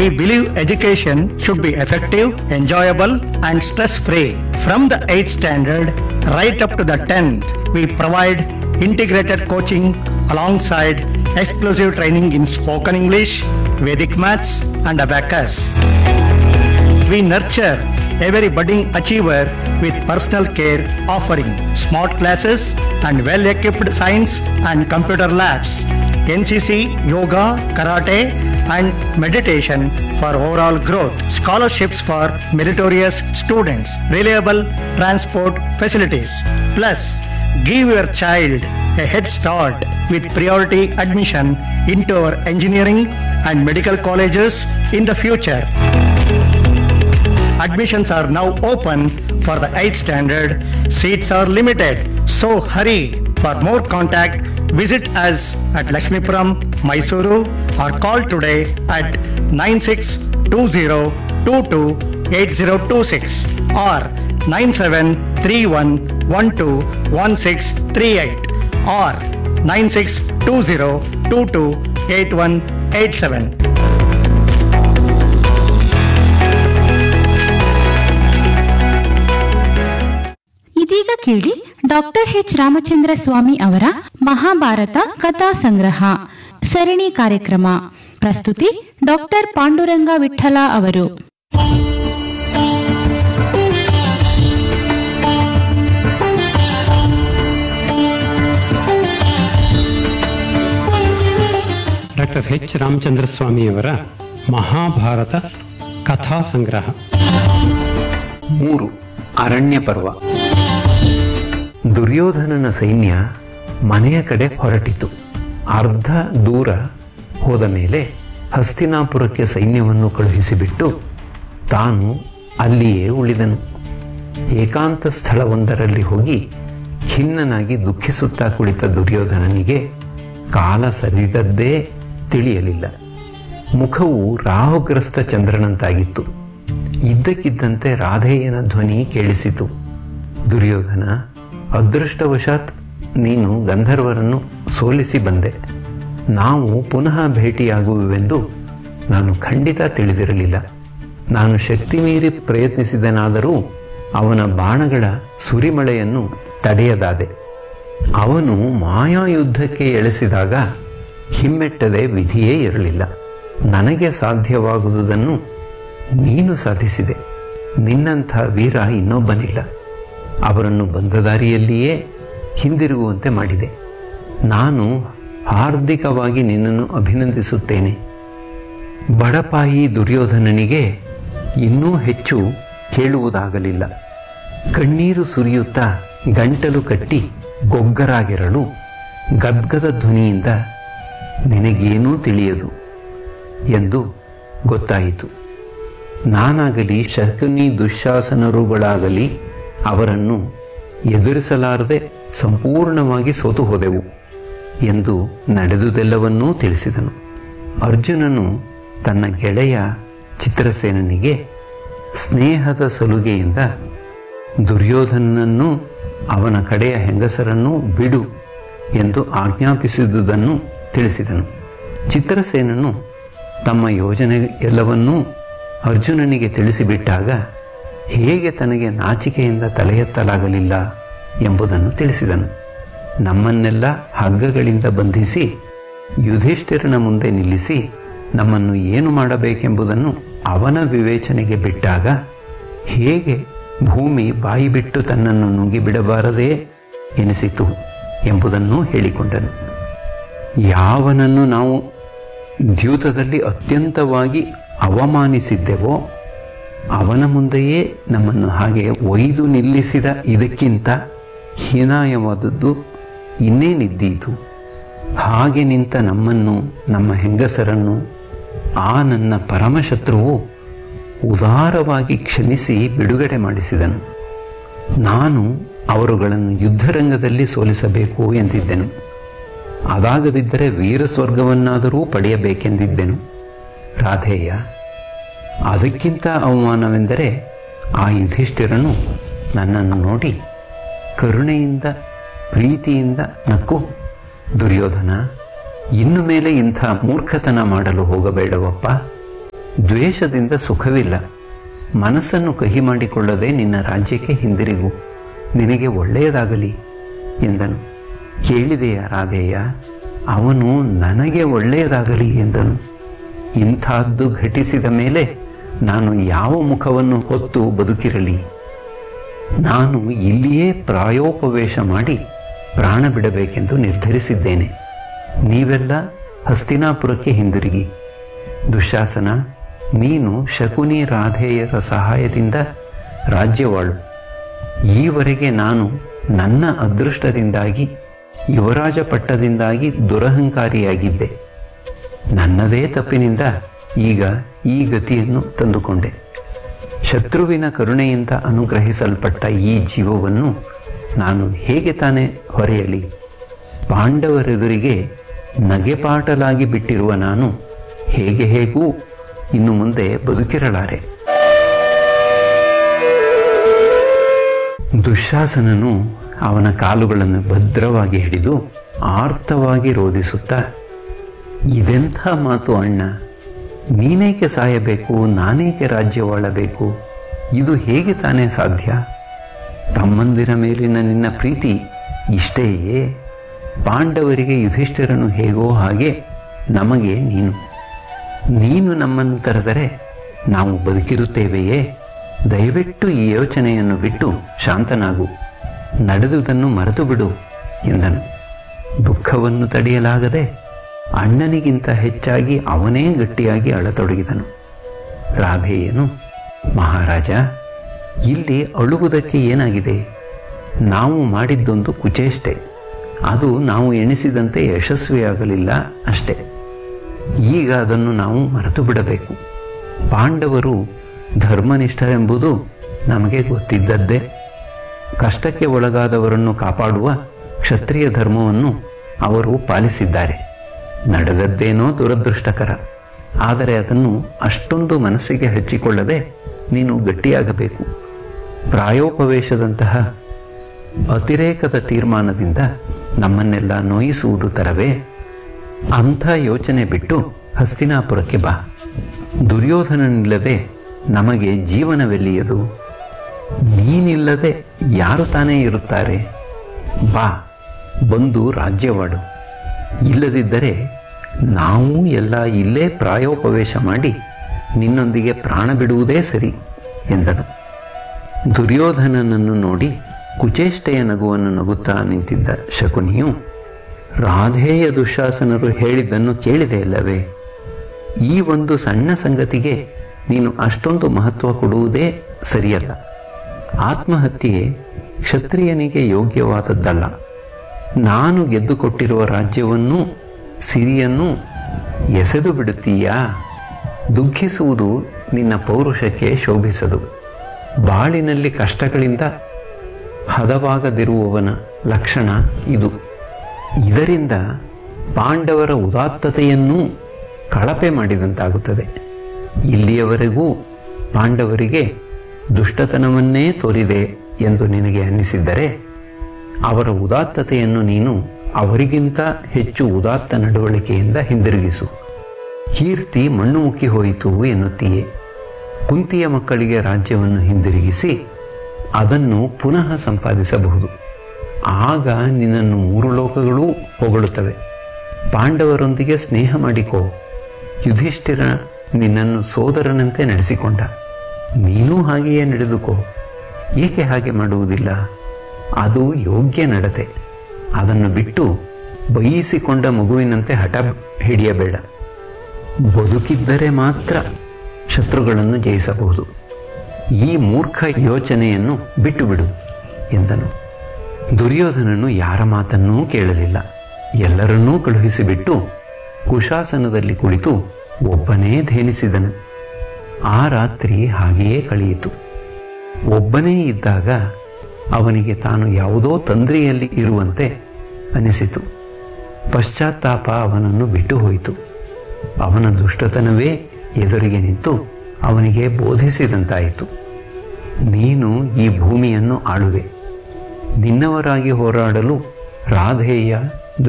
We believe education should be effective, enjoyable, and stress free. From the 8th standard right up to the 10th, we provide integrated coaching alongside exclusive training in spoken English, Vedic maths, and abacus. We nurture every budding achiever with personal care, offering smart classes and well equipped science and computer labs, NCC, yoga, karate, and meditation for overall growth, scholarships for meritorious students, reliable transport facilities. Plus, give your child a head start with priority admission into our engineering and medical colleges in the future. Admissions are now open for the 8th standard. Seats are limited. So hurry. For more contact, visit us at Lakshmipuram, Mysuru or call today at 9620228026 or 9731121638 or 9620228187. ಇದೀಗ ಕೇಳಿ doctor H Ramachandra ಸ್ವಾಮಿ ಅವರ ಮಹಾಭಾರತ ಕಥಾ ಸಂಗ್ರಹ ಸರಣಿ ಕಾರ್ಯಕ್ರಮ ಪ್ರಸ್ತುತಿ doctor Panduranga Vittala ಅವರು doctor H Ramachandra ಸ್ವಾಮಿಯವರ ಮಹಾಭಾರತ ಕಥಾ ಸಂಗ್ರಹ ಮೂರು ಅರಣ್ಯ ಪರ್ವ ದುರ್ಯೋಧನನ ಸೈನ್ಯ ಮನೆಯ ಕಡೆ ಹೊರಟಿತು ಅರ್ಧ ದೂರ ಹೋದ ಮೇಲೆ ಹಸ್ತಿನಾಪುರಕ್ಕೆ ಸೈನ್ಯವನ್ನು ಕಳುಹಿಸಿಬಿಟ್ಟು ತಾನು ಅಲ್ಲಿಯೇ ಉಳಿದನು ಏಕಾಂತ ಸ್ಥಳವೊಂದರಲ್ಲಿ ಹೋಗಿ ಖಿನ್ನನಾಗಿ ದುಃಖಿಸುತ್ತಾ ಕುಳಿತ ದುರ್ಯೋಧನನಿಗೆ ಕಾಲ ಸರಿದದ್ದೇ ತಿಳಿಯಲಿಲ್ಲ ಮುಖವು ರಾಹುಗ್ರಸ್ತ ಚಂದ್ರನಂತಾಗಿತ್ತು ಇದ್ದಕ್ಕಿದ್ದಂತೆ ರಾಧೇಯನ ಧ್ವನಿ ಕೇಳಿಸಿತು ದುರ್ಯೋಧನ ಅದೃಷ್ಟವಶಾತ್ ನೀನು ಗಂಧರ್ವರನ್ನು ಸೋಲಿಸಿ ಬಂದೆ ನಾವು ಪುನಃ ಭೇಟಿಯಾಗುವೆವೆಂದು ನಾನು ಖಂಡಿತ ತಿಳಿದಿರಲಿಲ್ಲ ನಾನು ಶಕ್ತಿ ಮೀರಿ ಪ್ರಯತ್ನಿಸಿದನಾದರೂ ಅವನ ಬಾಣಗಳ ಸುರಿಮಳೆಯನ್ನು ತಡೆಯದಾದೆ ಅವನು ಮಾಯಾಯುದ್ಧಕ್ಕೆ ಎಳೆಸಿದಾಗ ಹಿಮ್ಮೆಟ್ಟದೆ ವಿಧಿಯೇ ಇರಲಿಲ್ಲ ನನಗೆ ಸಾಧ್ಯವಾಗುವುದನ್ನು ನೀನು ಸಾಧಿಸಿದೆ ನಿನ್ನಂಥ ವೀರ ಇನ್ನೊಬ್ಬನಿಲ್ಲ ಅವರನ್ನು ಬಂದ ದಾರಿಯಲ್ಲಿಯೇ ಹಿಂದಿರುಗುವಂತೆ ಮಾಡಿದೆ ನಾನು ಹಾರ್ದಿಕವಾಗಿ ನಿನ್ನನ್ನು ಅಭಿನಂದಿಸುತ್ತೇನೆ ಬಡಪಾಯಿ ದುರ್ಯೋಧನನಿಗೆ ಇನ್ನೂ ಹೆಚ್ಚು ಕೇಳುವುದಾಗಲಿಲ್ಲ ಕಣ್ಣೀರು ಸುರಿಯುತ್ತಾ ಗಂಟಲು ಕಟ್ಟಿ ಗೊಗ್ಗರಾಗಿರಲು ಗದ್ಗದ ಧ್ವನಿಯಿಂದ ನಿನಗೇನೂ ತಿಳಿಯದು ಎಂದು ಗೊತ್ತಾಯಿತು ನಾನಾಗಲಿ ಶಕುನಿ ದುಶ್ಯಾಸನರುಗಳಾಗಲಿ ಅವರನ್ನು ಎದುರಿಸಲಾರದೆ ಸಂಪೂರ್ಣವಾಗಿ ಸೋತು ಹೋದೆವು ಎಂದು ನಡೆದುದೆಲ್ಲವನ್ನೂ ತಿಳಿಸಿದನು ಅರ್ಜುನನು ತನ್ನ ಗೆಳೆಯ ಚಿತ್ರಸೇನನಿಗೆ ಸ್ನೇಹದ ಸಲುಗೆಯಿಂದ ದುರ್ಯೋಧನನನ್ನು ಅವನ ಕಡೆಯ ಹೆಂಗಸರನ್ನು ಬಿಡು ಎಂದು ಆಜ್ಞಾಪಿಸಿದುದನ್ನು ತಿಳಿಸಿದನು ಚಿತ್ರಸೇನನು ತಮ್ಮ ಯೋಜನೆ ಎಲ್ಲವನ್ನೂ ಅರ್ಜುನನಿಗೆ ತಿಳಿಸಿಬಿಟ್ಟಾಗ ಹೇಗೆ ತನಗೆ ನಾಚಿಕೆಯಿಂದ ತಲೆ ಎತ್ತಲಾಗಲಿಲ್ಲ ಎಂಬುದನ್ನು ತಿಳಿಸಿದನು ನಮ್ಮನ್ನೆಲ್ಲ ಹಗ್ಗಗಳಿಂದ ಬಂಧಿಸಿ ಯುಧಿಷ್ಠಿರನ ಮುಂದೆ ನಿಲ್ಲಿಸಿ ನಮ್ಮನ್ನು ಏನು ಮಾಡಬೇಕೆಂಬುದನ್ನು ಅವನ ವಿವೇಚನೆಗೆ ಬಿಟ್ಟಾಗ ಹೇಗೆ ಭೂಮಿ ಬಾಯಿ ಬಿಟ್ಟು ತನ್ನನ್ನು ನುಂಗಿಬಿಡಬಾರದೇ ಎನಿಸಿತು ಎಂಬುದನ್ನು ಹೇಳಿಕೊಂಡನು ಯಾವನನ್ನು ನಾವು ದ್ಯೂತದಲ್ಲಿ ಅತ್ಯಂತವಾಗಿ ಅವಮಾನಿಸಿದ್ದೆವೋ ಅವನ ಮುಂದೆಯೇ ನಮ್ಮನ್ನು ಹಾಗೆ ಒಯ್ದು ನಿಲ್ಲಿಸಿದ ಇದಕ್ಕಿಂತ ಹೀನಾಯವಾದದ್ದು ಇನ್ನೇನಿದ್ದೀತು ಹಾಗೆ ನಿಂತ ನಮ್ಮನ್ನು ನಮ್ಮ ಹೆಂಗಸರನ್ನು ಆ ನನ್ನ ಪರಮಶತ್ರುವು ಉದಾರವಾಗಿ ಕ್ಷಮಿಸಿ ಬಿಡುಗಡೆ ಮಾಡಿಸಿದನು ನಾನು ಅವರುಗಳನ್ನು ಯುದ್ಧರಂಗದಲ್ಲಿ ಸೋಲಿಸಬೇಕು ಎಂದಿದ್ದೆನು ಅದಾಗದಿದ್ದರೆ ವೀರ ಸ್ವರ್ಗವನ್ನಾದರೂ ಪಡೆಯಬೇಕೆಂದಿದ್ದೆನು ರಾಧೇಯ ಅದಕ್ಕಿಂತ ಅವಮಾನವೆಂದರೆ ಆ ಯುಧಿಷ್ಠಿರನು ನನ್ನನ್ನು ನೋಡಿ ಕರುಣೆಯಿಂದ ಪ್ರೀತಿಯಿಂದ ನಕ್ಕು ದುರ್ಯೋಧನ ಇನ್ನು ಮೇಲೆ ಇಂಥ ಮೂರ್ಖತನ ಮಾಡಲು ಹೋಗಬೇಡವಪ್ಪ ದ್ವೇಷದಿಂದ ಸುಖವಿಲ್ಲ ಮನಸ್ಸನ್ನು ಕಹಿ ಮಾಡಿಕೊಳ್ಳದೆ ನಿನ್ನ ರಾಜ್ಯಕ್ಕೆ ಹಿಂದಿರುಗು ನಿನಗೆ ಒಳ್ಳೆಯದಾಗಲಿ ಎಂದನು ಕೇಳಿದೆಯ ರಾಧೇಯ ಅವನು ನನಗೆ ಒಳ್ಳೆಯದಾಗಲಿ ಎಂದನು ಇಂಥದ್ದು ಘಟಿಸಿದ ಮೇಲೆ ನಾನು ಯಾವ ಮುಖವನ್ನು ಹೊತ್ತು ಬದುಕಿರಲಿ ನಾನು ಇಲ್ಲಿಯೇ ಪ್ರಾಯೋಪವೇಶ ಮಾಡಿ ಪ್ರಾಣ ಬಿಡಬೇಕೆಂದು ನಿರ್ಧರಿಸಿದ್ದೇನೆ ನೀವೆಲ್ಲ ಹಸ್ತಿನಾಪುರಕ್ಕೆ ಹಿಂದಿರುಗಿ ದುಶಾಸನ ನೀನು ಶಕುನಿ ರಾಧೇಯರ ಸಹಾಯದಿಂದ ರಾಜ್ಯವಾಳು ಈವರೆಗೆ ನಾನು ನನ್ನ ಅದೃಷ್ಟದಿಂದಾಗಿ ಯುವರಾಜ ಪಟ್ಟದಿಂದಾಗಿ ದುರಹಂಕಾರಿಯಾಗಿದ್ದೆ ನನ್ನದೇ ತಪ್ಪಿನಿಂದ ಈಗ ಈ ಗತಿಯನ್ನು ತಂದುಕೊಂಡೆ ಶತ್ರುವಿನ ಕರುಣೆಯಿಂದ ಅನುಗ್ರಹಿಸಲ್ಪಟ್ಟ ಈ ಜೀವವನ್ನು ನಾನು ಹೇಗೆ ತಾನೇ ಹೊರೆಯಲಿ ಪಾಂಡವರೆದುರಿಗೆ ನಗೆಪಾಟಲಾಗಿ ಬಿಟ್ಟಿರುವ ನಾನು ಹೇಗೆ ಹೇಗೂ ಇನ್ನು ಮುಂದೆ ಬದುಕಿರಲಾರೆ ದುಶ್ಯಾಸನನು ಅವನ ಕಾಲುಗಳನ್ನು ಭದ್ರವಾಗಿ ಹಿಡಿದು ಆರ್ತವಾಗಿ ರೋಧಿಸುತ್ತಾ ಇದೆಂಥ ಮಾತು ಅಣ್ಣ ನೀನೇಕೆ ಸಾಯಬೇಕು ನಾನೇಕೆ ರಾಜ್ಯವಾಳಬೇಕು ಇದು ಹೇಗೆ ತಾನೇ ಸಾಧ್ಯ ತಮ್ಮಂದಿರ ಮೇಲಿನ ನಿನ್ನ ಪ್ರೀತಿ ಇಷ್ಟೇಯೇ ಪಾಂಡವರಿಗೆ ಯುಧಿಷ್ಠಿರನು ಹೇಗೋ ಹಾಗೆ ನಮಗೆ ನೀನು ನೀನು ನಮ್ಮನ್ನು ತರೆದರೆ ನಾವು ಬದುಕಿರುತ್ತೇವೆಯೇ ದಯವಿಟ್ಟು ಈ ಯೋಚನೆಯನ್ನು ಬಿಟ್ಟು ಶಾಂತನಾಗು ನಡೆದುದನ್ನು ಮರೆತು ಬಿಡು ಎಂದನು ದುಃಖವನ್ನು ತಡೆಯಲಾಗದೆ ಅಣ್ಣನಿಗಿಂತ ಹೆಚ್ಚಾಗಿ ಅವನೇ ಗಟ್ಟಿಯಾಗಿ ಅಳತೊಡಗಿದನು ರಾಧೇಯನು ಮಹಾರಾಜ ಇಲ್ಲಿ ಅಳುವುದಕ್ಕೆ ಏನಾಗಿದೆ ನಾವು ಮಾಡಿದ್ದೊಂದು ಕುಚೇಷ್ಟೆ ಅದು ನಾವು ಎಣಿಸಿದಂತೆ ಯಶಸ್ವಿಯಾಗಲಿಲ್ಲ ಅಷ್ಟೇ ಈಗ ಅದನ್ನು ನಾವು ಮರೆತು ಬಿಡಬೇಕು ಪಾಂಡವರು ಧರ್ಮನಿಷ್ಠರೆಂಬುದು ನಮಗೆ ಗೊತ್ತಿದ್ದದ್ದೇ ಕಷ್ಟಕ್ಕೆ ಒಳಗಾದವರನ್ನು ಕಾಪಾಡುವ ಕ್ಷತ್ರಿಯ ಧರ್ಮವನ್ನು ಅವರು ಪಾಲಿಸಿದ್ದಾರೆ ನಡೆದದ್ದೇನೋ ದುರದೃಷ್ಟಕರ ಆದರೆ ಅದನ್ನು ಅಷ್ಟೊಂದು ಮನಸ್ಸಿಗೆ ಹಚ್ಚಿಕೊಳ್ಳದೆ ನೀನು ಗಟ್ಟಿಯಾಗಬೇಕು ಪ್ರಾಯೋಪವೇಶದಂತಹ ಅತಿರೇಕದ ತೀರ್ಮಾನದಿಂದ ನಮ್ಮನ್ನೆಲ್ಲ ನೋಯಿಸುವುದು ತರವೇ ಅಂಥ ಯೋಚನೆ ಬಿಟ್ಟು ಹಸ್ತಿನಾಪುರಕ್ಕೆ ಬಾ ದುರ್ಯೋಧನನಿಲ್ಲದೆ ನಮಗೆ ಜೀವನವೆಲ್ಲಿಯದು ನೀನಿಲ್ಲದೆ ಯಾರು ತಾನೇ ಇರುತ್ತಾರೆ ಬಾ ಬಂದು ರಾಜ್ಯವಾಡು ಇಲ್ಲದಿದ್ದರೆ ನಾವು ಎಲ್ಲ ಇಲ್ಲೇ ಪ್ರಾಯೋಪವೇಶ ಮಾಡಿ ನಿನ್ನೊಂದಿಗೆ ಪ್ರಾಣ ಬಿಡುವುದೇ ಸರಿ ಎಂದನು ದುರ್ಯೋಧನನನ್ನು ನೋಡಿ ಕುಚೇಷ್ಟೆಯ ನಗುವನ್ನು ನಗುತ್ತಾ ನಿಂತಿದ್ದ ಶಕುನಿಯು ರಾಧೇಯ ದುಶಾಸನರು ಹೇಳಿದ್ದನ್ನು ಕೇಳಿದೆಯಲ್ಲವೇ ಈ ಒಂದು ಸಣ್ಣ ಸಂಗತಿಗೆ ನೀನು ಅಷ್ಟೊಂದು ಮಹತ್ವ ಕೊಡುವುದೇ ಸರಿಯಲ್ಲ ಆತ್ಮಹತ್ಯೆ ಕ್ಷತ್ರಿಯನಿಗೆ ಯೋಗ್ಯವಾದದ್ದಲ್ಲ ನಾನು ಗೆದ್ದುಕೊಟ್ಟಿರುವ ರಾಜ್ಯವನ್ನೂ ಸಿರಿಯನ್ನೂ ಎಸೆದು ಬಿಡುತ್ತೀಯಾ ದುಃಖಿಸುವುದು ನಿನ್ನ ಪೌರುಷಕ್ಕೆ ಶೋಭಿಸದು ಬಾಳಿನಲ್ಲಿ ಕಷ್ಟಗಳಿಂದ ಹದವಾಗದಿರುವವನ ಲಕ್ಷಣ ಇದು ಇದರಿಂದ ಪಾಂಡವರ ಉದಾತ್ತತೆಯನ್ನೂ ಕಳಪೆ ಮಾಡಿದಂತಾಗುತ್ತದೆ ಇಲ್ಲಿಯವರೆಗೂ ಪಾಂಡವರಿಗೆ ದುಷ್ಟತನವನ್ನೇ ತೋರಿದೆ ಎಂದು ನಿನಗೆ ಅನ್ನಿಸಿದ್ದರೆ ಅವರ ಉದಾತ್ತತೆಯನ್ನು ನೀನು ಅವರಿಗಿಂತ ಹೆಚ್ಚು ಉದಾತ್ತ ನಡವಳಿಕೆಯಿಂದ ಹಿಂದಿರುಗಿಸು ಕೀರ್ತಿ ಮಣ್ಣು ಮುಕ್ಕಿ ಹೋಯಿತು ಎನ್ನುತ್ತೀಯೇ ಕುಂತಿಯ ಮಕ್ಕಳಿಗೆ ರಾಜ್ಯವನ್ನು ಹಿಂದಿರುಗಿಸಿ ಅದನ್ನು ಪುನಃ ಸಂಪಾದಿಸಬಹುದು ಆಗ ನಿನ್ನನ್ನು ಮೂರು ಲೋಕಗಳೂ ಹೊಗಳುತ್ತವೆ ಪಾಂಡವರೊಂದಿಗೆ ಸ್ನೇಹ ಮಾಡಿಕೋ ಯುಧಿಷ್ಠಿರ ನಿನ್ನನ್ನು ಸೋದರನಂತೆ ನಡೆಸಿಕೊಂಡ ನೀನೂ ಹಾಗೆಯೇ ನಡೆದುಕೋ ಏಕೆ ಹಾಗೆ ಮಾಡುವುದಿಲ್ಲ ಅದು ಯೋಗ್ಯ ನಡತೆ ಅದನ್ನು ಬಿಟ್ಟು ಬಯಸಿಕೊಂಡ ಮಗುವಿನಂತೆ ಹಠ ಹಿಡಿಯಬೇಡ ಬದುಕಿದ್ದರೆ ಮಾತ್ರ ಶತ್ರುಗಳನ್ನು ಜಯಿಸಬಹುದು ಈ ಮೂರ್ಖ ಯೋಚನೆಯನ್ನು ಬಿಟ್ಟು ಬಿಡು ಎಂದನು ದುರ್ಯೋಧನನು ಯಾರ ಮಾತನ್ನೂ ಕೇಳಲಿಲ್ಲ ಎಲ್ಲರನ್ನೂ ಕಳುಹಿಸಿಬಿಟ್ಟು ಕುಶಾಸನದಲ್ಲಿ ಕುಳಿತು ಒಬ್ಬನೇ ಧೇನಿಸಿದನು ಆ ರಾತ್ರಿ ಹಾಗೆಯೇ ಕಳೆಯಿತು ಒಬ್ಬನೇ ಇದ್ದಾಗ ಅವನಿಗೆ ತಾನು ಯಾವುದೋ ತಂದ್ರಿಯಲ್ಲಿ ಇರುವಂತೆ ಅನಿಸಿತು ಪಶ್ಚಾತ್ತಾಪ ಅವನನ್ನು ಬಿಟ್ಟು ಹೋಯಿತು ಅವನ ದುಷ್ಟತನವೇ ಎದುರಿಗೆ ನಿಂತು ಅವನಿಗೆ ಬೋಧಿಸಿದಂತಾಯಿತು ನೀನು ಈ ಭೂಮಿಯನ್ನು ಆಳುವೆ ನಿನ್ನವರಾಗಿ ಹೋರಾಡಲು ರಾಧೇಯ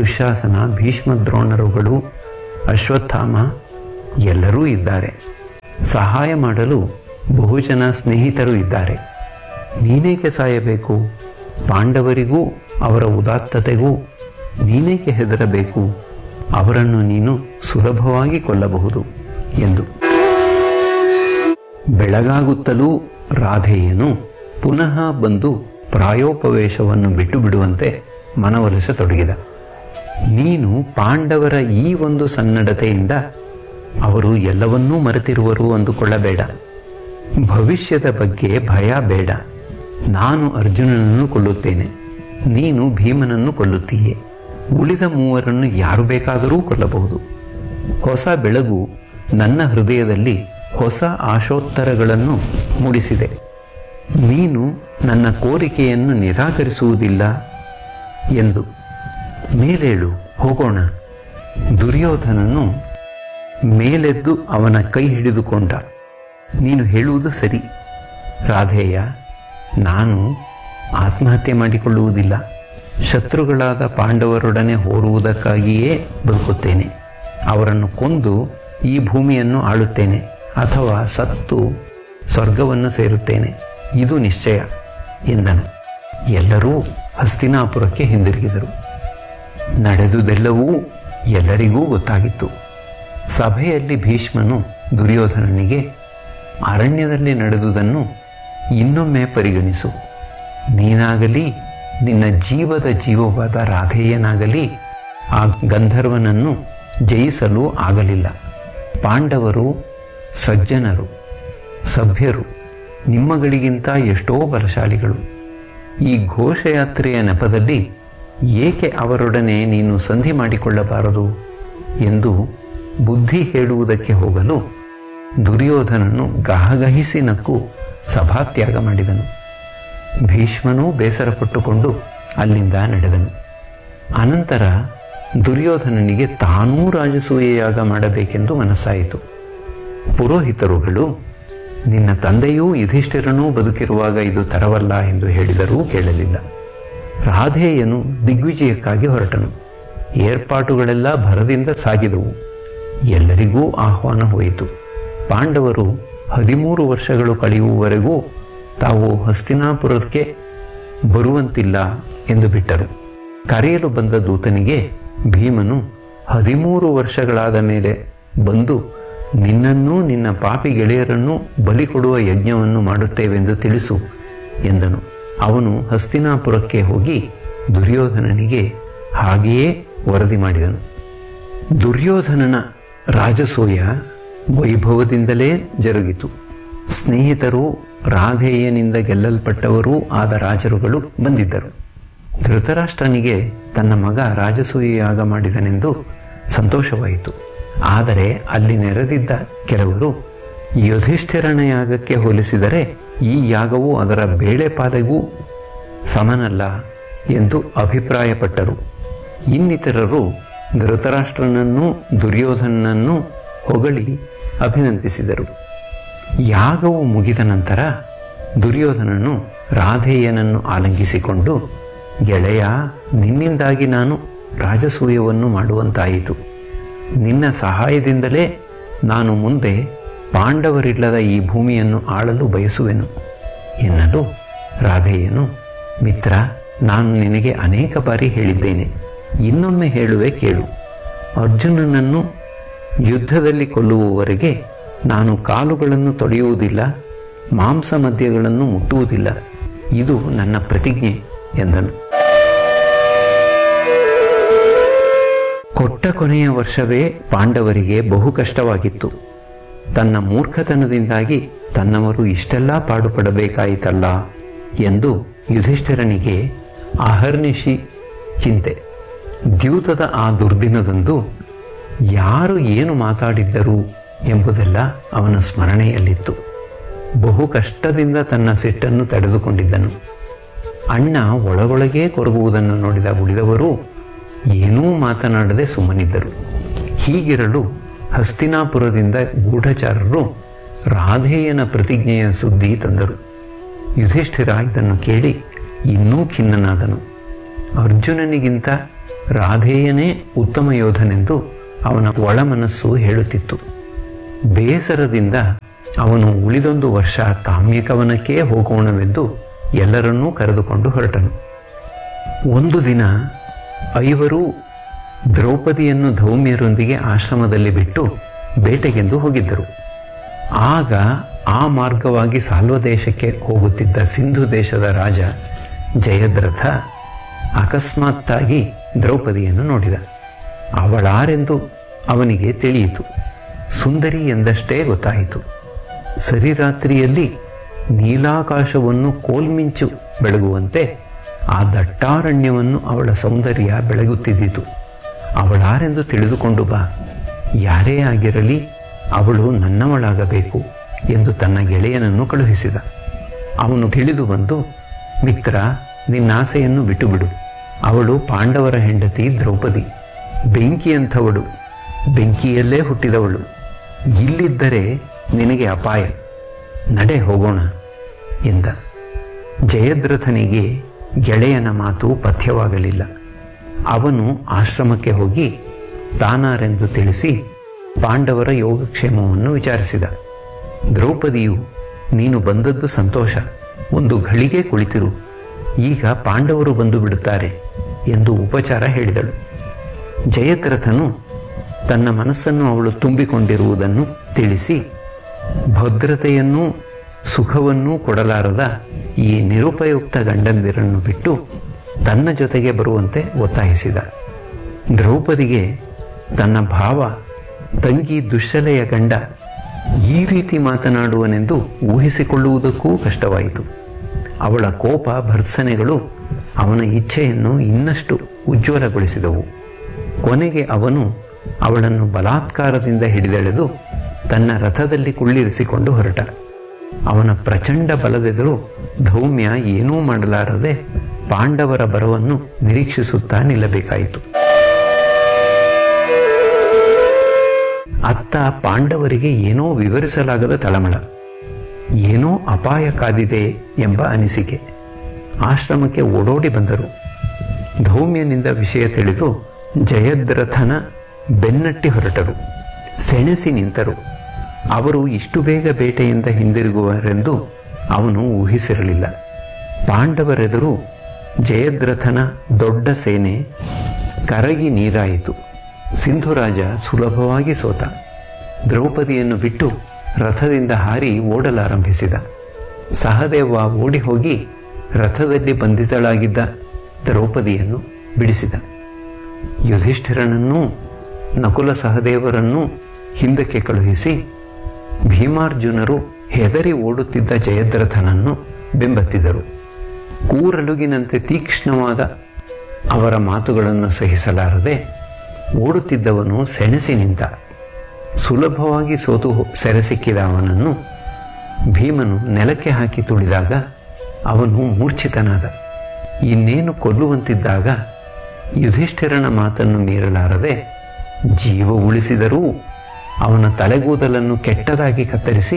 ದುಶಾಸನ ಭೀಷ್ಮ ದ್ರೋಣರುಗಳು ಅಶ್ವತ್ಥಾಮ ಎಲ್ಲರೂ ಇದ್ದಾರೆ ಸಹಾಯ ಮಾಡಲು ಬಹುಜನ ಸ್ನೇಹಿತರು ಇದ್ದಾರೆ ನೀನೇಕೆ ಸಾಯಬೇಕು ಪಾಂಡವರಿಗೂ ಅವರ ಉದಾತ್ತತೆಗೂ ನೀನೇಕೆ ಹೆದರಬೇಕು ಅವರನ್ನು ನೀನು ಸುಲಭವಾಗಿ ಕೊಲ್ಲಬಹುದು ಎಂದು ಬೆಳಗಾಗುತ್ತಲೂ ರಾಧೆಯನು ಪುನಃ ಬಂದು ಪ್ರಾಯೋಪವೇಶವನ್ನು ಬಿಟ್ಟು ಬಿಡುವಂತೆ ಮನವೊಲಿಸತೊಡಗಿದ ನೀನು ಪಾಂಡವರ ಈ ಒಂದು ಸನ್ನಡತೆಯಿಂದ ಅವರು ಎಲ್ಲವನ್ನೂ ಮರೆತಿರುವರು ಅಂದುಕೊಳ್ಳಬೇಡ ಭವಿಷ್ಯದ ಬಗ್ಗೆ ಭಯ ಬೇಡ ನಾನು ಅರ್ಜುನನನ್ನು ಕೊಲ್ಲುತ್ತೇನೆ ನೀನು ಭೀಮನನ್ನು ಕೊಲ್ಲುತ್ತೀಯೆ ಉಳಿದ ಮೂವರನ್ನು ಯಾರು ಬೇಕಾದರೂ ಕೊಲ್ಲಬಹುದು ಹೊಸ ಬೆಳಗು ನನ್ನ ಹೃದಯದಲ್ಲಿ ಹೊಸ ಆಶೋತ್ತರಗಳನ್ನು ಮೂಡಿಸಿದೆ ನೀನು ನನ್ನ ಕೋರಿಕೆಯನ್ನು ನಿರಾಕರಿಸುವುದಿಲ್ಲ ಎಂದು ಮೇಲೇಳು ಹೋಗೋಣ ದುರ್ಯೋಧನನು ಮೇಲೆದ್ದು ಅವನ ಕೈ ಹಿಡಿದುಕೊಂಡ ನೀನು ಹೇಳುವುದು ಸರಿ ರಾಧೇಯ ನಾನು ಆತ್ಮಹತ್ಯೆ ಮಾಡಿಕೊಳ್ಳುವುದಿಲ್ಲ ಶತ್ರುಗಳಾದ ಪಾಂಡವರೊಡನೆ ಹೋರುವುದಕ್ಕಾಗಿಯೇ ಬದುಕುತ್ತೇನೆ ಅವರನ್ನು ಕೊಂದು ಈ ಭೂಮಿಯನ್ನು ಆಳುತ್ತೇನೆ ಅಥವಾ ಸತ್ತು ಸ್ವರ್ಗವನ್ನು ಸೇರುತ್ತೇನೆ ಇದು ನಿಶ್ಚಯ ಎಂದನು ಎಲ್ಲರೂ ಹಸ್ತಿನಾಪುರಕ್ಕೆ ಹಿಂದಿರುಗಿದರು ನಡೆದುದೆಲ್ಲವೂ ಎಲ್ಲರಿಗೂ ಗೊತ್ತಾಗಿತ್ತು ಸಭೆಯಲ್ಲಿ ಭೀಷ್ಮನು ದುರ್ಯೋಧನನಿಗೆ ಅರಣ್ಯದಲ್ಲಿ ನಡೆದುದನ್ನು ಇನ್ನೊಮ್ಮೆ ಪರಿಗಣಿಸು ನೀನಾಗಲಿ ನಿನ್ನ ಜೀವದ ಜೀವವಾದ ರಾಧೇಯನಾಗಲಿ ಆ ಗಂಧರ್ವನನ್ನು ಜಯಿಸಲು ಆಗಲಿಲ್ಲ ಪಾಂಡವರು ಸಜ್ಜನರು ಸಭ್ಯರು ನಿಮ್ಮಗಳಿಗಿಂತ ಎಷ್ಟೋ ಬಲಶಾಲಿಗಳು ಈ ಘೋಷಯಾತ್ರೆಯ ನೆಪದಲ್ಲಿ ಏಕೆ ಅವರೊಡನೆ ನೀನು ಸಂಧಿ ಮಾಡಿಕೊಳ್ಳಬಾರದು ಎಂದು ಬುದ್ಧಿ ಹೇಳುವುದಕ್ಕೆ ಹೋಗಲು ದುರ್ಯೋಧನನು ಗಹಗಹಿಸಿ ನಕ್ಕು ಸಭಾತ್ಯಾಗ ಮಾಡಿದನು ಭೀಷ್ಮನೂ ಬೇಸರಪಟ್ಟುಕೊಂಡು ಅಲ್ಲಿಂದ ನಡೆದನು ಅನಂತರ ದುರ್ಯೋಧನನಿಗೆ ತಾನೂ ರಾಜಸೂಯೆಯಾಗ ಮಾಡಬೇಕೆಂದು ಮನಸ್ಸಾಯಿತು ಪುರೋಹಿತರುಗಳು ನಿನ್ನ ತಂದೆಯೂ ಯುಧಿಷ್ಠಿರನೂ ಬದುಕಿರುವಾಗ ಇದು ತರವಲ್ಲ ಎಂದು ಹೇಳಿದರೂ ಕೇಳಲಿಲ್ಲ ರಾಧೇಯನು ದಿಗ್ವಿಜಯಕ್ಕಾಗಿ ಹೊರಟನು ಏರ್ಪಾಟುಗಳೆಲ್ಲ ಭರದಿಂದ ಸಾಗಿದವು ಎಲ್ಲರಿಗೂ ಆಹ್ವಾನ ಹೋಯಿತು ಪಾಂಡವರು ಹದಿಮೂರು ವರ್ಷಗಳು ಕಳೆಯುವವರೆಗೂ ತಾವು ಹಸ್ತಿನಾಪುರಕ್ಕೆ ಬರುವಂತಿಲ್ಲ ಎಂದು ಬಿಟ್ಟರು ಕರೆಯಲು ಬಂದ ದೂತನಿಗೆ ಭೀಮನು ಹದಿಮೂರು ವರ್ಷಗಳಾದ ಮೇಲೆ ಬಂದು ನಿನ್ನನ್ನೂ ನಿನ್ನ ಪಾಪಿ ಗೆಳೆಯರನ್ನೂ ಬಲಿ ಕೊಡುವ ಯಜ್ಞವನ್ನು ಮಾಡುತ್ತೇವೆಂದು ತಿಳಿಸು ಎಂದನು ಅವನು ಹಸ್ತಿನಾಪುರಕ್ಕೆ ಹೋಗಿ ದುರ್ಯೋಧನನಿಗೆ ಹಾಗೆಯೇ ವರದಿ ಮಾಡಿದನು ದುರ್ಯೋಧನನ ರಾಜಸೂಯ ವೈಭವದಿಂದಲೇ ಜರುಗಿತು ಸ್ನೇಹಿತರು ರಾಧೇಯನಿಂದ ಗೆಲ್ಲಲ್ಪಟ್ಟವರೂ ಆದ ರಾಜರುಗಳು ಬಂದಿದ್ದರು ಧೃತರಾಷ್ಟ್ರನಿಗೆ ತನ್ನ ಮಗ ರಾಜಸೂಯಾಗ ಮಾಡಿದನೆಂದು ಸಂತೋಷವಾಯಿತು ಆದರೆ ಅಲ್ಲಿ ನೆರೆದಿದ್ದ ಕೆಲವರು ಯುಧಿಷ್ಠಿರನ ಯಾಗಕ್ಕೆ ಹೋಲಿಸಿದರೆ ಈ ಯಾಗವು ಅದರ ಬೇಳೆ ಪಾಲೆಗೂ ಸಮನಲ್ಲ ಎಂದು ಅಭಿಪ್ರಾಯಪಟ್ಟರು ಇನ್ನಿತರರು ಧೃತರಾಷ್ಟ್ರನನ್ನೂ ದುರ್ಯೋಧನನನ್ನೂ ಹೊಗಳಿ ಅಭಿನಂದಿಸಿದರು ಯಾಗವು ಮುಗಿದ ನಂತರ ದುರ್ಯೋಧನನು ರಾಧೇಯನನ್ನು ಆಲಂಗಿಸಿಕೊಂಡು ಗೆಳೆಯ ನಿನ್ನಿಂದಾಗಿ ನಾನು ರಾಜಸೂಯವನ್ನು ಮಾಡುವಂತಾಯಿತು ನಿನ್ನ ಸಹಾಯದಿಂದಲೇ ನಾನು ಮುಂದೆ ಪಾಂಡವರಿಲ್ಲದ ಈ ಭೂಮಿಯನ್ನು ಆಳಲು ಬಯಸುವೆನು ಎನ್ನಲು ರಾಧೇಯನು ಮಿತ್ರ ನಾನು ನಿನಗೆ ಅನೇಕ ಬಾರಿ ಹೇಳಿದ್ದೇನೆ ಇನ್ನೊಮ್ಮೆ ಹೇಳುವೆ ಕೇಳು ಅರ್ಜುನನನ್ನು ಯುದ್ಧದಲ್ಲಿ ಕೊಲ್ಲುವವರೆಗೆ ನಾನು ಕಾಲುಗಳನ್ನು ತೊಳೆಯುವುದಿಲ್ಲ ಮಾಂಸ ಮದ್ಯಗಳನ್ನು ಮುಟ್ಟುವುದಿಲ್ಲ ಇದು ನನ್ನ ಪ್ರತಿಜ್ಞೆ ಎಂದನು ಕೊಟ್ಟ ಕೊನೆಯ ವರ್ಷವೇ ಪಾಂಡವರಿಗೆ ಬಹು ಕಷ್ಟವಾಗಿತ್ತು ತನ್ನ ಮೂರ್ಖತನದಿಂದಾಗಿ ತನ್ನವರು ಇಷ್ಟೆಲ್ಲ ಪಾಡುಪಡಬೇಕಾಯಿತಲ್ಲ ಎಂದು ಯುಧಿಷ್ಠಿರನಿಗೆ ಅಹರ್ನಿಶಿ ಚಿಂತೆ ದ್ಯೂತದ ಆ ದುರ್ದಿನದಂದು ಯಾರು ಏನು ಮಾತಾಡಿದ್ದರು ಎಂಬುದೆಲ್ಲ ಅವನ ಸ್ಮರಣೆಯಲ್ಲಿತ್ತು ಬಹು ಕಷ್ಟದಿಂದ ತನ್ನ ಸಿಟ್ಟನ್ನು ತಡೆದುಕೊಂಡಿದ್ದನು ಅಣ್ಣ ಒಳಗೊಳಗೇ ಕೊರಗುವುದನ್ನು ನೋಡಿದ ಉಳಿದವರು ಏನೂ ಮಾತನಾಡದೆ ಸುಮ್ಮನಿದ್ದರು ಹೀಗಿರಲು ಹಸ್ತಿನಾಪುರದಿಂದ ಗೂಢಚಾರರು ರಾಧೇಯನ ಪ್ರತಿಜ್ಞೆಯ ಸುದ್ದಿ ತಂದರು ಯುಧಿಷ್ಠಿರ ಇದನ್ನು ಕೇಳಿ ಇನ್ನೂ ಖಿನ್ನನಾದನು ಅರ್ಜುನನಿಗಿಂತ ರಾಧೇಯನೇ ಉತ್ತಮ ಯೋಧನೆಂದು ಅವನ ಒಳ ಮನಸ್ಸು ಹೇಳುತ್ತಿತ್ತು ಬೇಸರದಿಂದ ಅವನು ಉಳಿದೊಂದು ವರ್ಷ ಕಾಮ್ಯಕವನಕ್ಕೇ ಹೋಗೋಣವೆಂದು ಎಲ್ಲರನ್ನೂ ಕರೆದುಕೊಂಡು ಹೊರಟನು ಒಂದು ದಿನ ಐವರು ದ್ರೌಪದಿಯನ್ನು ಧೌಮ್ಯರೊಂದಿಗೆ ಆಶ್ರಮದಲ್ಲಿ ಬಿಟ್ಟು ಬೇಟೆಗೆಂದು ಹೋಗಿದ್ದರು ಆಗ ಆ ಮಾರ್ಗವಾಗಿ ಸಾಲ್ವ ದೇಶಕ್ಕೆ ಹೋಗುತ್ತಿದ್ದ ಸಿಂಧು ದೇಶದ ರಾಜ ಜಯದ್ರಥ ಅಕಸ್ಮಾತ್ತಾಗಿ ದ್ರೌಪದಿಯನ್ನು ನೋಡಿದ ಅವಳಾರೆಂದು ಅವನಿಗೆ ತಿಳಿಯಿತು ಸುಂದರಿ ಎಂದಷ್ಟೇ ಗೊತ್ತಾಯಿತು ಸರಿರಾತ್ರಿಯಲ್ಲಿ ನೀಲಾಕಾಶವನ್ನು ಕೋಲ್ಮಿಂಚು ಬೆಳಗುವಂತೆ ಆ ದಟ್ಟಾರಣ್ಯವನ್ನು ಅವಳ ಸೌಂದರ್ಯ ಬೆಳಗುತ್ತಿದ್ದಿತು ಅವಳಾರೆಂದು ತಿಳಿದುಕೊಂಡು ಬಾ ಯಾರೇ ಆಗಿರಲಿ ಅವಳು ನನ್ನವಳಾಗಬೇಕು ಎಂದು ತನ್ನ ಗೆಳೆಯನನ್ನು ಕಳುಹಿಸಿದ ಅವನು ತಿಳಿದು ಬಂದು ಮಿತ್ರ ನಿನ್ನಾಸೆಯನ್ನು ಬಿಟ್ಟು ಬಿಡು ಅವಳು ಪಾಂಡವರ ಹೆಂಡತಿ ದ್ರೌಪದಿ ಬೆಂಕಿಯಂಥವಳು ಬೆಂಕಿಯಲ್ಲೇ ಹುಟ್ಟಿದವಳು ಇಲ್ಲಿದ್ದರೆ ನಿನಗೆ ಅಪಾಯ ನಡೆ ಹೋಗೋಣ ಎಂದ ಜಯದ್ರಥನಿಗೆ ಗೆಳೆಯನ ಮಾತು ಪಥ್ಯವಾಗಲಿಲ್ಲ ಅವನು ಆಶ್ರಮಕ್ಕೆ ಹೋಗಿ ತಾನಾರೆಂದು ತಿಳಿಸಿ ಪಾಂಡವರ ಯೋಗಕ್ಷೇಮವನ್ನು ವಿಚಾರಿಸಿದ ದ್ರೌಪದಿಯು ನೀನು ಬಂದದ್ದು ಸಂತೋಷ ಒಂದು ಘಳಿಗೆ ಕುಳಿತಿರು ಈಗ ಪಾಂಡವರು ಬಂದು ಬಿಡುತ್ತಾರೆ ಎಂದು ಉಪಚಾರ ಹೇಳಿದಳು ಜಯದ್ರಥನು ತನ್ನ ಮನಸ್ಸನ್ನು ಅವಳು ತುಂಬಿಕೊಂಡಿರುವುದನ್ನು ತಿಳಿಸಿ ಭದ್ರತೆಯನ್ನೂ ಸುಖವನ್ನೂ ಕೊಡಲಾರದ ಈ ನಿರುಪಯುಕ್ತ ಗಂಡಂದಿರನ್ನು ಬಿಟ್ಟು ತನ್ನ ಜೊತೆಗೆ ಬರುವಂತೆ ಒತ್ತಾಯಿಸಿದ ದ್ರೌಪದಿಗೆ ತನ್ನ ಭಾವ ತಂಗಿ ದುಶ್ಶಲೆಯ ಗಂಡ ಈ ರೀತಿ ಮಾತನಾಡುವನೆಂದು ಊಹಿಸಿಕೊಳ್ಳುವುದಕ್ಕೂ ಕಷ್ಟವಾಯಿತು ಅವಳ ಕೋಪ ಭರ್ತ್ಸನೆಗಳು ಅವನ ಇಚ್ಛೆಯನ್ನು ಇನ್ನಷ್ಟು ಉಜ್ವಲಗೊಳಿಸಿದವು ಕೊನೆಗೆ ಅವನು ಅವಳನ್ನು ಬಲಾತ್ಕಾರದಿಂದ ಹಿಡಿದೆಳೆದು ತನ್ನ ರಥದಲ್ಲಿ ಕುಳ್ಳಿರಿಸಿಕೊಂಡು ಹೊರಟ ಅವನ ಪ್ರಚಂಡ ಬಲದೆದುರು ಧೌಮ್ಯ ಏನೂ ಮಾಡಲಾರದೆ ಪಾಂಡವರ ಬರವನ್ನು ನಿರೀಕ್ಷಿಸುತ್ತಾ ನಿಲ್ಲಬೇಕಾಯಿತು ಅತ್ತ ಪಾಂಡವರಿಗೆ ಏನೋ ವಿವರಿಸಲಾಗದ ತಳಮಳ ಏನೋ ಅಪಾಯ ಕಾದಿದೆ ಎಂಬ ಅನಿಸಿಕೆ ಆಶ್ರಮಕ್ಕೆ ಓಡೋಡಿ ಬಂದರು ಧೌಮ್ಯನಿಂದ ವಿಷಯ ತಿಳಿದು ಜಯದ್ರಥನ ಬೆನ್ನಟ್ಟಿ ಹೊರಟರು ಸೆಣಸಿ ನಿಂತರು ಅವರು ಇಷ್ಟು ಬೇಗ ಬೇಟೆಯಿಂದ ಹಿಂದಿರುಗುವರೆಂದು ಅವನು ಊಹಿಸಿರಲಿಲ್ಲ ಪಾಂಡವರೆದುರು ಜಯದ್ರಥನ ದೊಡ್ಡ ಸೇನೆ ಕರಗಿ ನೀರಾಯಿತು ಸಿಂಧುರಾಜ ಸುಲಭವಾಗಿ ಸೋತ ದ್ರೌಪದಿಯನ್ನು ಬಿಟ್ಟು ರಥದಿಂದ ಹಾರಿ ಓಡಲಾರಂಭಿಸಿದ ಸಹದೇವ ಓಡಿ ಹೋಗಿ ರಥದಲ್ಲಿ ಬಂಧಿತಳಾಗಿದ್ದ ದ್ರೌಪದಿಯನ್ನು ಬಿಡಿಸಿದ ಯುಧಿಷ್ಠಿರನನ್ನೂ ನಕುಲ ಸಹದೇವರನ್ನೂ ಹಿಂದಕ್ಕೆ ಕಳುಹಿಸಿ ಭೀಮಾರ್ಜುನರು ಹೆದರಿ ಓಡುತ್ತಿದ್ದ ಜಯದ್ರಥನನ್ನು ಬೆಂಬತ್ತಿದರು ಕೂರಲುಗಿನಂತೆ ತೀಕ್ಷ್ಣವಾದ ಅವರ ಮಾತುಗಳನ್ನು ಸಹಿಸಲಾರದೆ ಓಡುತ್ತಿದ್ದವನು ಸೆಣಸಿ ನಿಂತ ಸುಲಭವಾಗಿ ಸೋತು ಸೆರೆಸಿಕ್ಕಿದ ಅವನನ್ನು ಭೀಮನು ನೆಲಕ್ಕೆ ಹಾಕಿ ತುಳಿದಾಗ ಅವನು ಮೂರ್ಛಿತನಾದ ಇನ್ನೇನು ಕೊಲ್ಲುವಂತಿದ್ದಾಗ ಯುಧಿಷ್ಠಿರನ ಮಾತನ್ನು ಮೀರಲಾರದೆ ಜೀವ ಉಳಿಸಿದರೂ ಅವನ ತಲೆಗೂದಲನ್ನು ಕೆಟ್ಟದಾಗಿ ಕತ್ತರಿಸಿ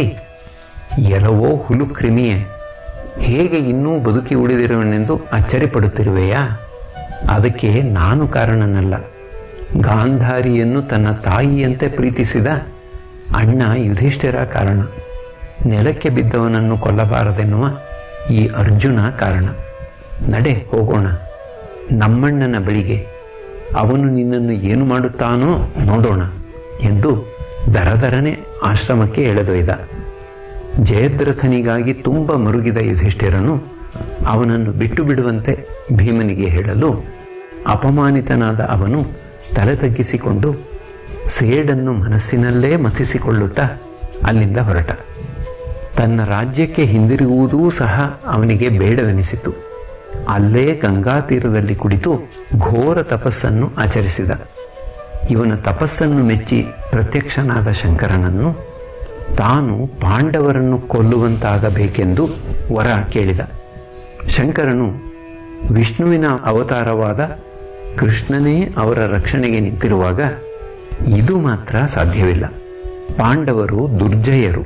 ಎಲ್ಲವೋ ಹುಲು ಕ್ರಿಮಿಯೇ ಹೇಗೆ ಇನ್ನೂ ಬದುಕಿ ಉಳಿದಿರುವನೆಂದು ಅಚ್ಚರಿಪಡುತ್ತಿರುವೆಯಾ ಅದಕ್ಕೆ ನಾನು ಕಾರಣನಲ್ಲ ಗಾಂಧಾರಿಯನ್ನು ತನ್ನ ತಾಯಿಯಂತೆ ಪ್ರೀತಿಸಿದ ಅಣ್ಣ ಯುಧಿಷ್ಠಿರ ಕಾರಣ ನೆಲಕ್ಕೆ ಬಿದ್ದವನನ್ನು ಕೊಲ್ಲಬಾರದೆನ್ನುವ ಈ ಅರ್ಜುನ ಕಾರಣ ನಡೆ ಹೋಗೋಣ ನಮ್ಮಣ್ಣನ ಬಳಿಗೆ ಅವನು ನಿನ್ನನ್ನು ಏನು ಮಾಡುತ್ತಾನೋ ನೋಡೋಣ ಎಂದು ದರದರನೆ ಆಶ್ರಮಕ್ಕೆ ಎಳೆದೊಯ್ದ ಜಯದ್ರಥನಿಗಾಗಿ ತುಂಬ ಮರುಗಿದ ಯುಧಿಷ್ಠಿರನು ಅವನನ್ನು ಬಿಟ್ಟು ಬಿಡುವಂತೆ ಭೀಮನಿಗೆ ಹೇಳಲು ಅಪಮಾನಿತನಾದ ಅವನು ತಲೆ ತಗ್ಗಿಸಿಕೊಂಡು ಸೇಡನ್ನು ಮನಸ್ಸಿನಲ್ಲೇ ಮಥಿಸಿಕೊಳ್ಳುತ್ತಾ ಅಲ್ಲಿಂದ ಹೊರಟ ತನ್ನ ರಾಜ್ಯಕ್ಕೆ ಹಿಂದಿರುಗುವುದೂ ಸಹ ಅವನಿಗೆ ಬೇಡವೆನಿಸಿತು ಅಲ್ಲೇ ಗಂಗಾ ತೀರದಲ್ಲಿ ಕುಳಿತು ಘೋರ ತಪಸ್ಸನ್ನು ಆಚರಿಸಿದ ಇವನ ತಪಸ್ಸನ್ನು ಮೆಚ್ಚಿ ಪ್ರತ್ಯಕ್ಷನಾದ ಶಂಕರನನ್ನು ತಾನು ಪಾಂಡವರನ್ನು ಕೊಲ್ಲುವಂತಾಗಬೇಕೆಂದು ವರ ಕೇಳಿದ ಶಂಕರನು ವಿಷ್ಣುವಿನ ಅವತಾರವಾದ ಕೃಷ್ಣನೇ ಅವರ ರಕ್ಷಣೆಗೆ ನಿಂತಿರುವಾಗ ಇದು ಮಾತ್ರ ಸಾಧ್ಯವಿಲ್ಲ ಪಾಂಡವರು ದುರ್ಜಯರು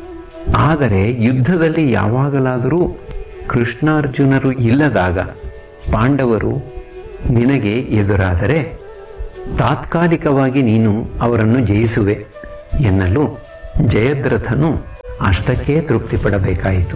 ಆದರೆ ಯುದ್ಧದಲ್ಲಿ ಯಾವಾಗಲಾದರೂ ಕೃಷ್ಣಾರ್ಜುನರು ಇಲ್ಲದಾಗ ಪಾಂಡವರು ನಿನಗೆ ಎದುರಾದರೆ ತಾತ್ಕಾಲಿಕವಾಗಿ ನೀನು ಅವರನ್ನು ಜಯಿಸುವೆ ಎನ್ನಲು ಜಯದ್ರಥನು ಅಷ್ಟಕ್ಕೇ ತೃಪ್ತಿ ಪಡಬೇಕಾಯಿತು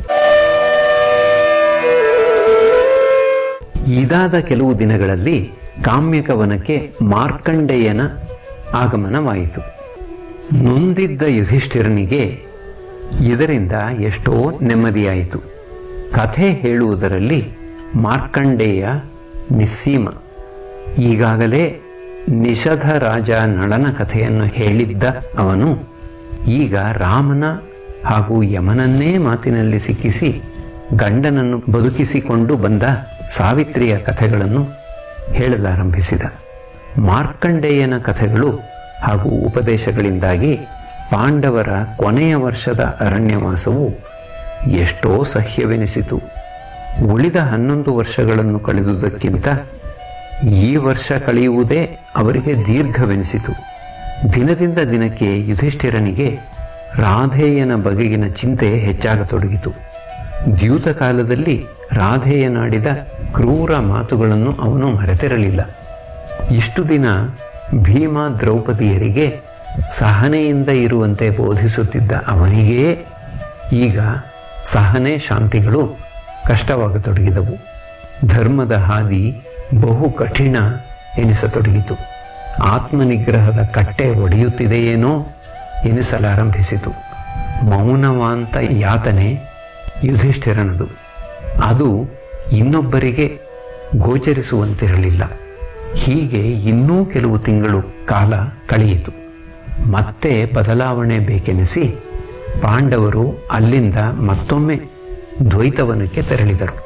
ಇದಾದ ಕೆಲವು ದಿನಗಳಲ್ಲಿ ಕಾಮ್ಯಕವನಕ್ಕೆ ಮಾರ್ಕಂಡೇಯನ ಆಗಮನವಾಯಿತು ನೊಂದಿದ್ದ ಯುಧಿಷ್ಠಿರನಿಗೆ ಇದರಿಂದ ಎಷ್ಟೋ ನೆಮ್ಮದಿಯಾಯಿತು ಕಥೆ ಹೇಳುವುದರಲ್ಲಿ ಮಾರ್ಕಂಡೇಯ ನಿಸ್ಸೀಮ ಈಗಾಗಲೇ ನಿಷಧ ರಾಜ ನಳನ ಕಥೆಯನ್ನು ಹೇಳಿದ್ದ ಅವನು ಈಗ ರಾಮನ ಹಾಗೂ ಯಮನನ್ನೇ ಮಾತಿನಲ್ಲಿ ಸಿಕ್ಕಿಸಿ ಗಂಡನನ್ನು ಬದುಕಿಸಿಕೊಂಡು ಬಂದ ಸಾವಿತ್ರಿಯ ಕಥೆಗಳನ್ನು ಹೇಳಲಾರಂಭಿಸಿದ ಮಾರ್ಕಂಡೇಯನ ಕಥೆಗಳು ಹಾಗೂ ಉಪದೇಶಗಳಿಂದಾಗಿ ಪಾಂಡವರ ಕೊನೆಯ ವರ್ಷದ ಅರಣ್ಯವಾಸವು ಎಷ್ಟೋ ಸಹ್ಯವೆನಿಸಿತು ಉಳಿದ ಹನ್ನೊಂದು ವರ್ಷಗಳನ್ನು ಕಳೆದುದಕ್ಕಿಂತ ಈ ವರ್ಷ ಕಳೆಯುವುದೇ ಅವರಿಗೆ ದೀರ್ಘವೆನಿಸಿತು ದಿನದಿಂದ ದಿನಕ್ಕೆ ಯುಧಿಷ್ಠಿರನಿಗೆ ರಾಧೇಯನ ಬಗೆಗಿನ ಚಿಂತೆ ಹೆಚ್ಚಾಗತೊಡಗಿತು ದ್ಯೂತ ಕಾಲದಲ್ಲಿ ರಾಧೇಯನಾಡಿದ ಕ್ರೂರ ಮಾತುಗಳನ್ನು ಅವನು ಮರೆತಿರಲಿಲ್ಲ ಇಷ್ಟು ದಿನ ಭೀಮ ದ್ರೌಪದಿಯರಿಗೆ ಸಹನೆಯಿಂದ ಇರುವಂತೆ ಬೋಧಿಸುತ್ತಿದ್ದ ಅವನಿಗೇ ಈಗ ಸಹನೆ ಶಾಂತಿಗಳು ಕಷ್ಟವಾಗತೊಡಗಿದವು ಧರ್ಮದ ಹಾದಿ ಬಹು ಕಠಿಣ ಎನಿಸತೊಡಗಿತು ಆತ್ಮನಿಗ್ರಹದ ಕಟ್ಟೆ ಒಡೆಯುತ್ತಿದೆಯೇನೋ ಎನಿಸಲಾರಂಭಿಸಿತು ಮೌನವಾಂತ ಯಾತನೆ ಯುಧಿಷ್ಠಿರನದು ಅದು ಇನ್ನೊಬ್ಬರಿಗೆ ಗೋಚರಿಸುವಂತಿರಲಿಲ್ಲ ಹೀಗೆ ಇನ್ನೂ ಕೆಲವು ತಿಂಗಳು ಕಾಲ ಕಳೆಯಿತು ಮತ್ತೆ ಬದಲಾವಣೆ ಬೇಕೆನಿಸಿ ಪಾಂಡವರು ಅಲ್ಲಿಂದ ಮತ್ತೊಮ್ಮೆ ದ್ವೈತವನಕ್ಕೆ ತೆರಳಿದರು